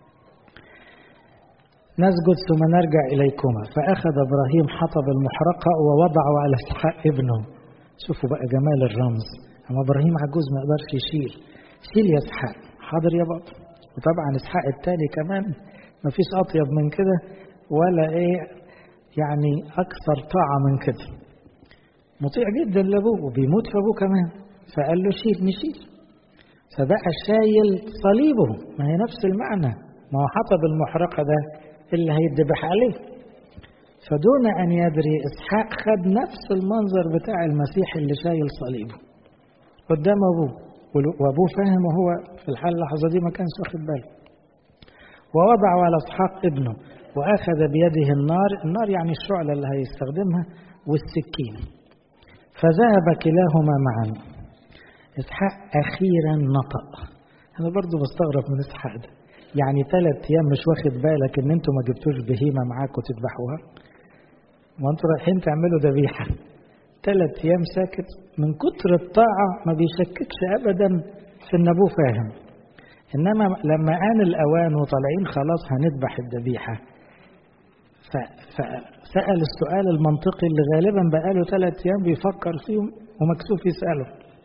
نسجد ثم نرجع إليكما فأخذ إبراهيم حطب المحرقة ووضعه على إسحاق ابنه شوفوا بقى جمال الرمز أما إبراهيم عجوز ما يقدرش يشيل شيل يا إسحاق حاضر يا بابا وطبعا إسحاق التاني كمان ما فيش أطيب من كده ولا إيه يعني أكثر طاعة من كده مطيع جدا لأبوه وبيموت في أبوه كمان فقال له شيل نشيل فبقى شايل صليبه ما هي نفس المعنى ما هو حطب المحرقة ده اللي هيدبح عليه فدون أن يدري إسحاق خد نفس المنظر بتاع المسيح اللي شايل صليبه قدام أبوه وأبوه فاهم وهو في الحال اللحظة دي ما كانش واخد باله ووضعه على إسحاق ابنه وأخذ بيده النار النار يعني الشعلة اللي هيستخدمها والسكين فذهب كلاهما معا إسحاق أخيرا نطق أنا برضو بستغرب من إسحاق ده يعني ثلاث أيام مش واخد بالك إن أنتوا ما جبتوش بهيمة معاكم تذبحوها وأنتوا رايحين تعملوا ذبيحة ثلاث أيام ساكت من كتر الطاعة ما بيشككش أبدا في إن أبوه فاهم إنما لما آن الأوان وطالعين خلاص هنذبح الذبيحة فسأل السؤال المنطقي اللي غالبا بقاله ثلاث أيام بيفكر فيهم ومكسوف يسأله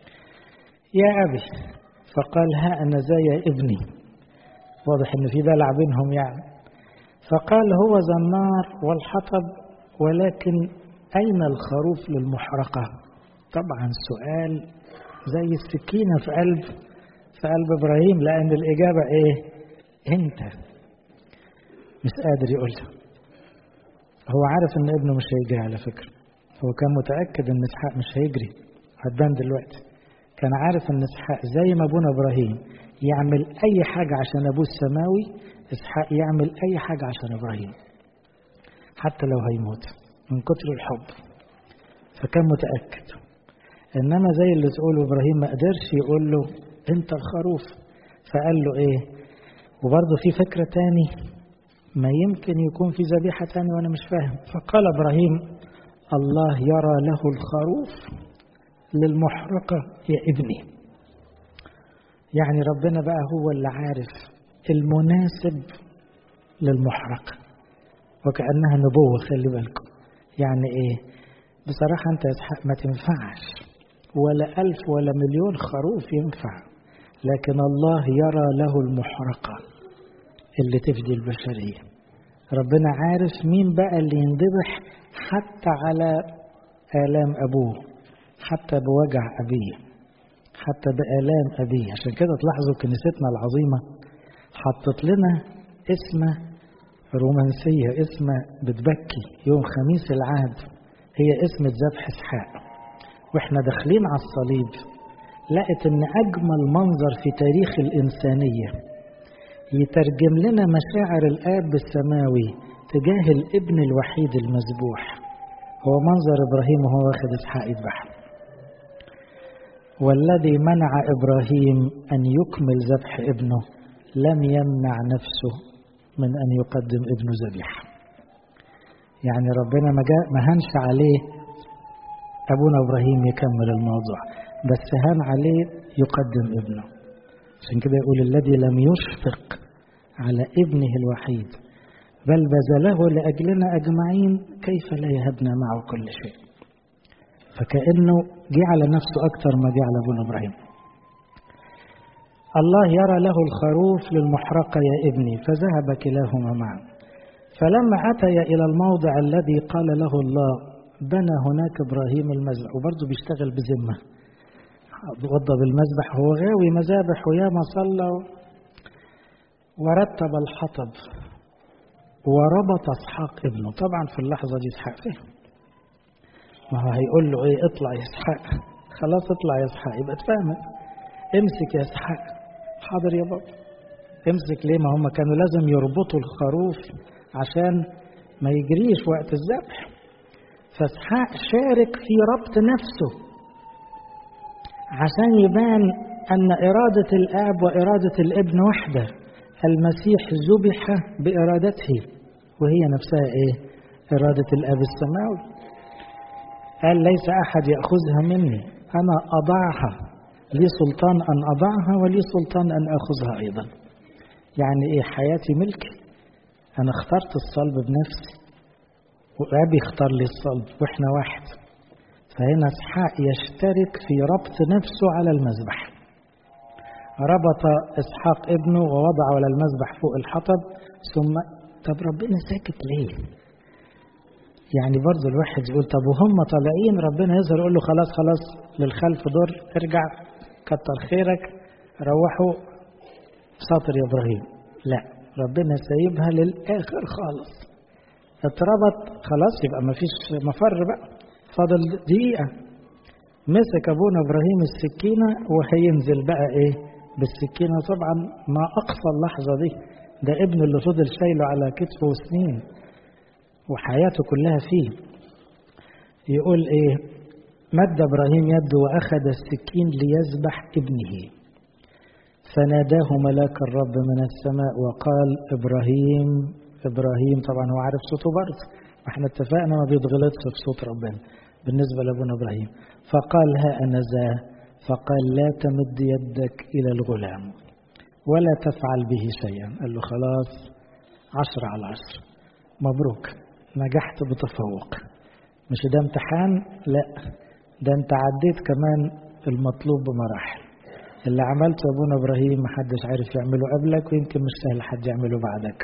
يا أبي فقال ها أنا زي يا ابني واضح إن في دلع بينهم يعني فقال هو ذا النار والحطب ولكن أين الخروف للمحرقة طبعا سؤال زي السكينة في قلب في قلب إبراهيم لأن الإجابة إيه أنت مش قادر يقولها هو عارف ان ابنه مش هيجري على فكرة هو كان متأكد ان اسحاق مش هيجري هتبان دلوقتي كان عارف ان اسحاق زي ما ابونا ابراهيم يعمل اي حاجة عشان ابوه السماوي اسحاق يعمل اي حاجة عشان ابراهيم حتى لو هيموت من كتر الحب فكان متأكد انما زي اللي تقوله ابراهيم ما قدرش يقول له انت الخروف فقال له ايه وبرضه في فكرة تاني ما يمكن يكون في ذبيحة تانية وأنا مش فاهم فقال إبراهيم الله يرى له الخروف للمحرقة يا ابني يعني ربنا بقى هو اللي عارف المناسب للمحرقة وكأنها نبوة خلي بالكم يعني إيه بصراحة أنت يا إسحاق ما تنفعش ولا ألف ولا مليون خروف ينفع لكن الله يرى له المحرقة اللي تفدي البشرية ربنا عارف مين بقى اللي ينذبح حتى على آلام أبوه حتى بوجع أبيه حتى بآلام أبيه عشان كده تلاحظوا كنيستنا العظيمة حطت لنا اسمة رومانسية اسمة بتبكي يوم خميس العهد هي اسمة ذبح إسحاق واحنا داخلين على الصليب لقت ان اجمل منظر في تاريخ الانسانيه يترجم لنا مشاعر الآب السماوي تجاه الابن الوحيد المذبوح هو منظر إبراهيم وهو واخد إسحاق يذبح والذي منع إبراهيم أن يكمل ذبح ابنه لم يمنع نفسه من أن يقدم ابنه ذبيحة يعني ربنا ما, ما هنش عليه أبونا إبراهيم يكمل الموضوع بس هان عليه يقدم ابنه عشان كده يقول الذي لم يشفق على ابنه الوحيد بل بذله لأجلنا أجمعين كيف لا يهبنا معه كل شيء فكأنه جه على نفسه أكثر ما جه على أبونا إبراهيم الله يرى له الخروف للمحرقة يا ابني فذهب كلاهما معا فلما أتي إلى الموضع الذي قال له الله بنى هناك إبراهيم المذبح وبرضه بيشتغل بذمة وضب المذبح هو غاوي مذابح وياما صلى ورتب الحطب وربط اسحاق ابنه طبعا في اللحظه دي اسحاق فهم ما هو هيقول له ايه اطلع يا اسحاق خلاص اطلع يا اسحاق يبقى اتفاهم امسك يا اسحاق حاضر يا بابا امسك ليه ما هم كانوا لازم يربطوا الخروف عشان ما يجريش وقت الذبح فاسحاق شارك في ربط نفسه عشان يبان أن إرادة الآب وإرادة الابن واحدة المسيح ذبح بإرادته وهي نفسها إيه؟ إرادة الآب السماوي قال ليس أحد يأخذها مني أنا أضعها لي سلطان أن أضعها ولي سلطان أن أخذها أيضا يعني إيه حياتي ملكي أنا اخترت الصلب بنفسي وأبي اختار لي الصلب وإحنا واحد فهنا اسحاق يشترك في ربط نفسه على المذبح ربط اسحاق ابنه ووضعه على المذبح فوق الحطب ثم طب ربنا ساكت ليه يعني برضه الواحد يقول طب وهم طالعين ربنا يظهر يقول له خلاص خلاص للخلف دور ارجع كتر خيرك روحوا ساطر يا ابراهيم لا ربنا سايبها للاخر خالص اتربط خلاص يبقى ما فيش مفر بقى فاضل دقيقة مسك أبونا إبراهيم السكينة وهينزل بقى إيه بالسكينة طبعا ما أقصى اللحظة دي ده ابنه اللي فضل شايله على كتفه سنين وحياته كلها فيه يقول إيه مد إبراهيم يده وأخذ السكين ليذبح ابنه فناداه ملاك الرب من السماء وقال إبراهيم إبراهيم طبعا هو عارف صوته برضه احنا اتفقنا ما بيتغلطش في صوت ربنا بالنسبة لابونا إبراهيم فقال ها أنا ذا فقال لا تمد يدك إلى الغلام ولا تفعل به شيئا قال له خلاص عشرة على عشرة مبروك نجحت بتفوق مش ده امتحان لا ده انت عديت كمان المطلوب بمراحل اللي عملته ابونا ابراهيم محدش عارف يعمله قبلك ويمكن مش سهل حد يعمله بعدك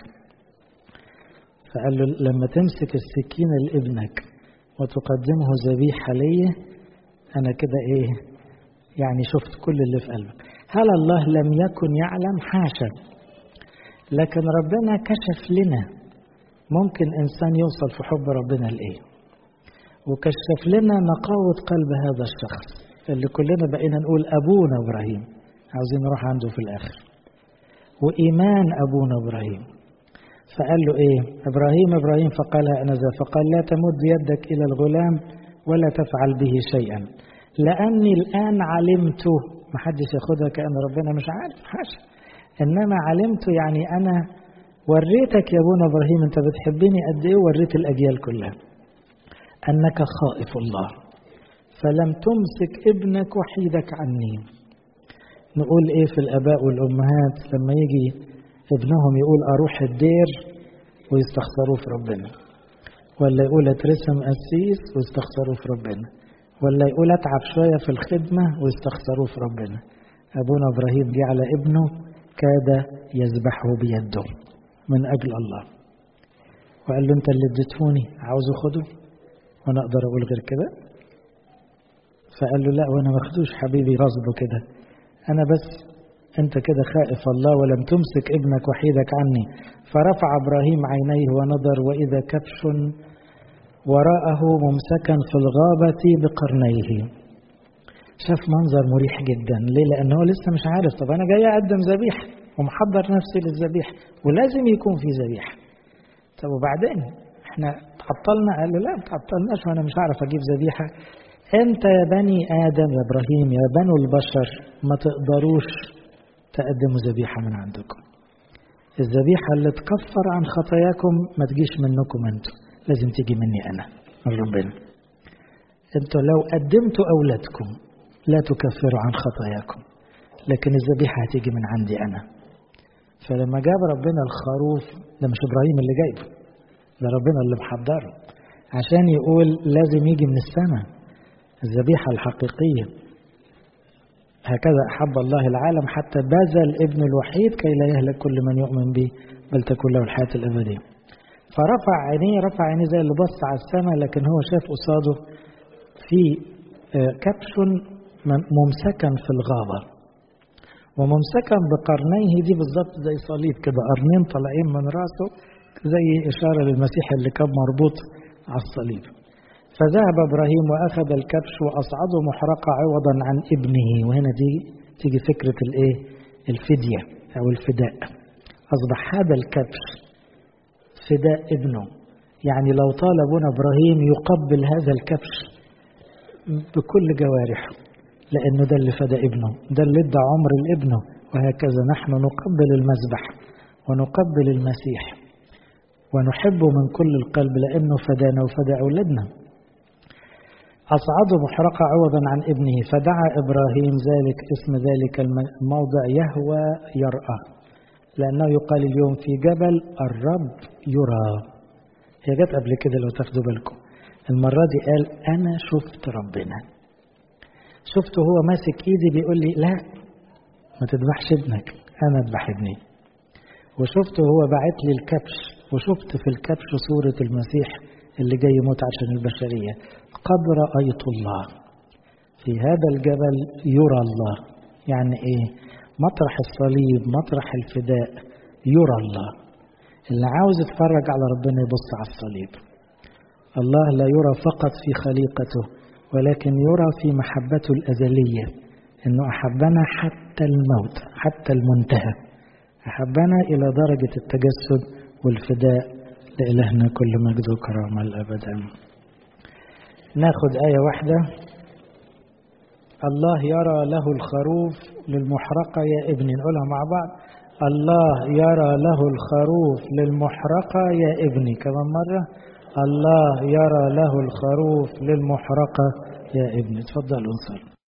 فقال له لما تمسك السكينة لابنك وتقدمه ذبيحة لي أنا كده إيه يعني شفت كل اللي في قلبك هل الله لم يكن يعلم حاشا لكن ربنا كشف لنا ممكن إنسان يوصل في حب ربنا لإيه وكشف لنا نقاوة قلب هذا الشخص اللي كلنا بقينا نقول أبونا إبراهيم عاوزين نروح عنده في الآخر وإيمان أبونا إبراهيم فقال له ايه ابراهيم ابراهيم فقال انا ذا فقال لا تمد يدك الى الغلام ولا تفعل به شيئا لاني الان علمت ما حدش ياخدها كان ربنا مش عارف حاشا انما علمت يعني انا وريتك يا ابونا ابراهيم انت بتحبني قد ايه وريت الاجيال كلها انك خائف الله فلم تمسك ابنك وحيدك عني نقول ايه في الاباء والامهات لما يجي ابنهم يقول اروح الدير ويستخسروا في ربنا ولا يقول اترسم قسيس ويستخسروا في ربنا ولا يقول اتعب شويه في الخدمه ويستخسروا في ربنا ابونا ابراهيم جه على ابنه كاد يذبحه بيده من اجل الله وقال له انت اللي اديتهوني عاوزه خده وانا اقدر اقول غير كده فقال له لا وانا ماخدوش حبيبي غصبه كده انا بس أنت كده خائف الله ولم تمسك ابنك وحيدك عني فرفع إبراهيم عينيه ونظر وإذا كبش وراءه ممسكا في الغابة بقرنيه شاف منظر مريح جدا ليه لأنه لسه مش عارف طب أنا جاي أقدم ذبيحة ومحضر نفسي للذبيحة ولازم يكون في ذبيحة طب وبعدين احنا تعطلنا قال له لا ما تعطلناش وانا مش هعرف اجيب ذبيحه انت يا بني ادم يا ابراهيم يا بنو البشر ما تقدروش تقدموا ذبيحة من عندكم الذبيحة اللي تكفر عن خطاياكم ما تجيش منكم انتوا لازم تيجي مني أنا من ربنا انتوا لو قدمتوا أولادكم لا تكفروا عن خطاياكم لكن الذبيحة هتيجي من عندي أنا فلما جاب ربنا الخروف ده مش إبراهيم اللي جايبه ده ربنا اللي محضره عشان يقول لازم يجي من السماء الذبيحة الحقيقية هكذا أحب الله العالم حتى بذل ابن الوحيد كي لا يهلك كل من يؤمن به بل تكون له الحياة الأبدية فرفع عينيه رفع عينيه زي اللي بص على السماء لكن هو شاف قصاده في كبش ممسكا في الغابة وممسكا بقرنيه دي بالظبط زي صليب كده قرنين طالعين من راسه زي إشارة للمسيح اللي كان مربوط على الصليب فذهب ابراهيم واخذ الكبش واصعده محرقه عوضا عن ابنه وهنا دي تيجي فكره الايه؟ الفديه او الفداء. اصبح هذا الكبش فداء ابنه. يعني لو طال أبونا إبراهيم يقبل هذا الكبش بكل جوارحه لأنه ده اللي فدى ابنه ده اللي ادى عمر لابنه وهكذا نحن نقبل المذبح ونقبل المسيح ونحبه من كل القلب لأنه فدانا وفدى أولادنا أصعده محرقة عوضا عن ابنه فدعا إبراهيم ذلك اسم ذلك الموضع يهوى يرأى لأنه يقال اليوم في جبل الرب يرى هي جت قبل كده لو تاخدوا بالكم المرة دي قال أنا شفت ربنا شفته هو ماسك إيدي بيقول لي لا ما تذبحش ابنك أنا أذبح ابني وشفته هو باعت لي الكبش وشفت في الكبش صورة المسيح اللي جاي يموت عشان البشرية قد رأيت الله في هذا الجبل يرى الله يعني إيه مطرح الصليب مطرح الفداء يرى الله اللي عاوز يتفرج على ربنا يبص على الصليب الله لا يرى فقط في خليقته ولكن يرى في محبته الأزلية إنه أحبنا حتى الموت حتى المنتهى أحبنا إلى درجة التجسد والفداء لإلهنا كل مجد وكرامة الأبد ناخد آية واحدة الله يرى له الخروف للمحرقة يا ابني نقولها مع بعض الله يرى له الخروف للمحرقة يا ابني كمان مرة الله يرى له الخروف للمحرقة يا ابني تفضلوا نصلي